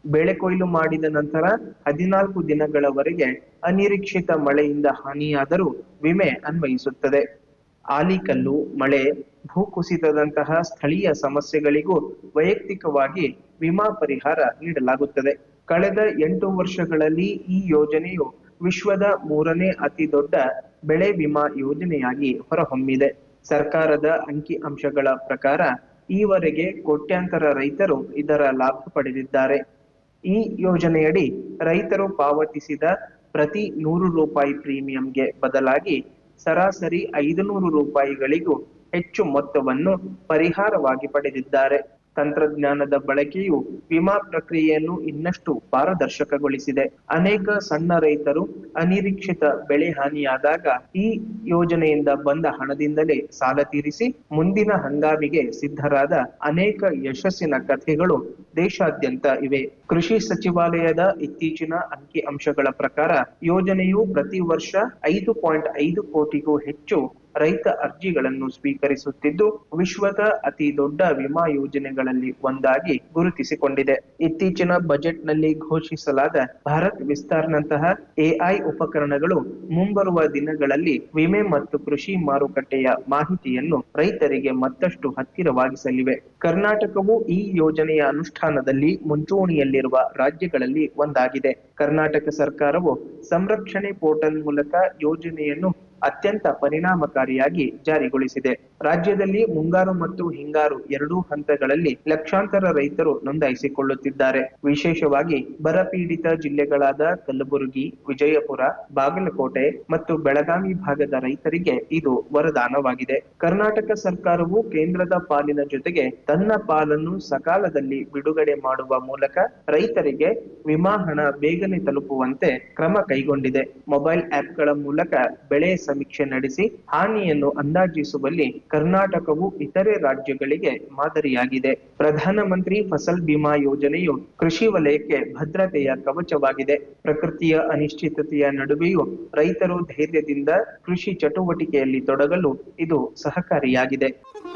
ಬೆಳೆ ಕೊಯ್ಲು ಮಾಡಿದ ನಂತರ ಹದಿನಾಲ್ಕು ದಿನಗಳವರೆಗೆ ಅನಿರೀಕ್ಷಿತ ಮಳೆಯಿಂದ ಹಾನಿಯಾದರೂ ವಿಮೆ ಅನ್ವಯಿಸುತ್ತದೆ ಆಲಿಕಲ್ಲು ಮಳೆ ಭೂಕುಸಿತದಂತಹ ಸ್ಥಳೀಯ ಸಮಸ್ಯೆಗಳಿಗೂ ವೈಯಕ್ತಿಕವಾಗಿ ವಿಮಾ ಪರಿಹಾರ ನೀಡಲಾಗುತ್ತದೆ ಕಳೆದ ಎಂಟು ವರ್ಷಗಳಲ್ಲಿ ಈ ಯೋಜನೆಯು ವಿಶ್ವದ ಮೂರನೇ ಅತಿ ದೊಡ್ಡ ಬೆಳೆ ವಿಮಾ ಯೋಜನೆಯಾಗಿ ಹೊರಹೊಮ್ಮಿದೆ ಸರ್ಕಾರದ ಅಂಕಿ ಅಂಶಗಳ ಪ್ರಕಾರ ಈವರೆಗೆ ಕೋಟ್ಯಾಂತರ ರೈತರು ಇದರ ಲಾಭ ಪಡೆದಿದ್ದಾರೆ ಈ ಯೋಜನೆಯಡಿ ರೈತರು ಪಾವತಿಸಿದ ಪ್ರತಿ ನೂರು ರೂಪಾಯಿ ಪ್ರೀಮಿಯಂಗೆ ಬದಲಾಗಿ ಸರಾಸರಿ ಐದುನೂರು ರೂಪಾಯಿಗಳಿಗೂ ಹೆಚ್ಚು ಮೊತ್ತವನ್ನು ಪರಿಹಾರವಾಗಿ ಪಡೆದಿದ್ದಾರೆ ತಂತ್ರಜ್ಞಾನದ ಬಳಕೆಯು ವಿಮಾ ಪ್ರಕ್ರಿಯೆಯನ್ನು ಇನ್ನಷ್ಟು ಪಾರದರ್ಶಕಗೊಳಿಸಿದೆ ಅನೇಕ ಸಣ್ಣ ರೈತರು ಅನಿರೀಕ್ಷಿತ ಬೆಳೆ ಹಾನಿಯಾದಾಗ ಈ ಯೋಜನೆಯಿಂದ ಬಂದ ಹಣದಿಂದಲೇ ಸಾಲ ತೀರಿಸಿ ಮುಂದಿನ ಹಂಗಾಮಿಗೆ ಸಿದ್ಧರಾದ ಅನೇಕ ಯಶಸ್ಸಿನ ಕಥೆಗಳು ದೇಶಾದ್ಯಂತ ಇವೆ ಕೃಷಿ ಸಚಿವಾಲಯದ ಇತ್ತೀಚಿನ ಅಂಕಿ ಅಂಶಗಳ ಪ್ರಕಾರ ಯೋಜನೆಯು ಪ್ರತಿ ವರ್ಷ ಐದು ಪಾಯಿಂಟ್ ಐದು ಕೋಟಿಗೂ ಹೆಚ್ಚು ರೈತ ಅರ್ಜಿಗಳನ್ನು ಸ್ವೀಕರಿಸುತ್ತಿದ್ದು ವಿಶ್ವದ ಅತಿ ದೊಡ್ಡ ವಿಮಾ ಯೋಜನೆಗಳಲ್ಲಿ ಒಂದಾಗಿ ಗುರುತಿಸಿಕೊಂಡಿದೆ ಇತ್ತೀಚಿನ ಬಜೆಟ್ನಲ್ಲಿ ಘೋಷಿಸಲಾದ ಭಾರತ್ ವಿಸ್ತಾರ್ನಂತಹ ಎಐ ಉಪಕರಣಗಳು ಮುಂಬರುವ ದಿನಗಳಲ್ಲಿ ವಿಮೆ ಮತ್ತು ಕೃಷಿ ಮಾರುಕಟ್ಟೆಯ ಮಾಹಿತಿಯನ್ನು ರೈತರಿಗೆ ಮತ್ತಷ್ಟು ಹತ್ತಿರವಾಗಿಸಲಿವೆ ಕರ್ನಾಟಕವು ಈ ಯೋಜನೆಯ ಅನುಷ್ಠಾನದಲ್ಲಿ ಮುಂಚೂಣಿಯಲ್ಲಿರುವ ರಾಜ್ಯಗಳಲ್ಲಿ ಒಂದಾಗಿದೆ ಕರ್ನಾಟಕ ಸರ್ಕಾರವು ಸಂರಕ್ಷಣೆ ಪೋರ್ಟಲ್ ಮೂಲಕ ಯೋಜನೆಯನ್ನು ಅತ್ಯಂತ ಪರಿಣಾಮಕಾರಿಯಾಗಿ ಜಾರಿಗೊಳಿಸಿದೆ ರಾಜ್ಯದಲ್ಲಿ ಮುಂಗಾರು ಮತ್ತು ಹಿಂಗಾರು ಎರಡೂ ಹಂತಗಳಲ್ಲಿ ಲಕ್ಷಾಂತರ ರೈತರು ನೋಂದಾಯಿಸಿಕೊಳ್ಳುತ್ತಿದ್ದಾರೆ ವಿಶೇಷವಾಗಿ ಬರಪೀಡಿತ ಜಿಲ್ಲೆಗಳಾದ ಕಲಬುರಗಿ ವಿಜಯಪುರ ಬಾಗಲಕೋಟೆ ಮತ್ತು ಬೆಳಗಾವಿ ಭಾಗದ ರೈತರಿಗೆ ಇದು ವರದಾನವಾಗಿದೆ ಕರ್ನಾಟಕ ಸರ್ಕಾರವು ಕೇಂದ್ರದ ಪಾಲಿನ ಜೊತೆಗೆ ತನ್ನ ಪಾಲನ್ನು ಸಕಾಲದಲ್ಲಿ ಬಿಡುಗಡೆ ಮಾಡುವ ಮೂಲಕ ರೈತರಿಗೆ ವಿಮಾ ಹಣ ಬೇಗನೆ ತಲುಪುವಂತೆ ಕ್ರಮ ಕೈಗೊಂಡಿದೆ ಮೊಬೈಲ್ ಆಪ್ಗಳ ಮೂಲಕ ಬೆಳೆ ಸಮೀಕ್ಷೆ ನಡೆಸಿ ಹಾನಿಯನ್ನು ಅಂದಾಜಿಸುವಲ್ಲಿ ಕರ್ನಾಟಕವು ಇತರೆ ರಾಜ್ಯಗಳಿಗೆ ಮಾದರಿಯಾಗಿದೆ ಪ್ರಧಾನಮಂತ್ರಿ ಫಸಲ್ ಬಿಮಾ ಯೋಜನೆಯು ಕೃಷಿ ವಲಯಕ್ಕೆ ಭದ್ರತೆಯ ಕವಚವಾಗಿದೆ ಪ್ರಕೃತಿಯ ಅನಿಶ್ಚಿತತೆಯ ನಡುವೆಯೂ ರೈತರು ಧೈರ್ಯದಿಂದ ಕೃಷಿ ಚಟುವಟಿಕೆಯಲ್ಲಿ ತೊಡಗಲು ಇದು ಸಹಕಾರಿಯಾಗಿದೆ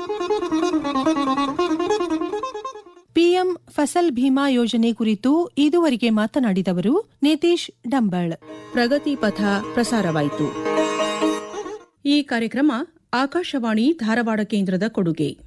ಪಿಎಂ ಫಸಲ್ ಭೀಮಾ ಯೋಜನೆ ಕುರಿತು ಇದುವರೆಗೆ ಮಾತನಾಡಿದವರು ನಿತೀಶ್ ಡಂಬಾಳ್ ಪ್ರಗತಿ ಪಥ ಪ್ರಸಾರವಾಯಿತು ಈ ಕಾರ್ಯಕ್ರಮ ಆಕಾಶವಾಣಿ ಧಾರವಾಡ ಕೇಂದ್ರದ ಕೊಡುಗೆ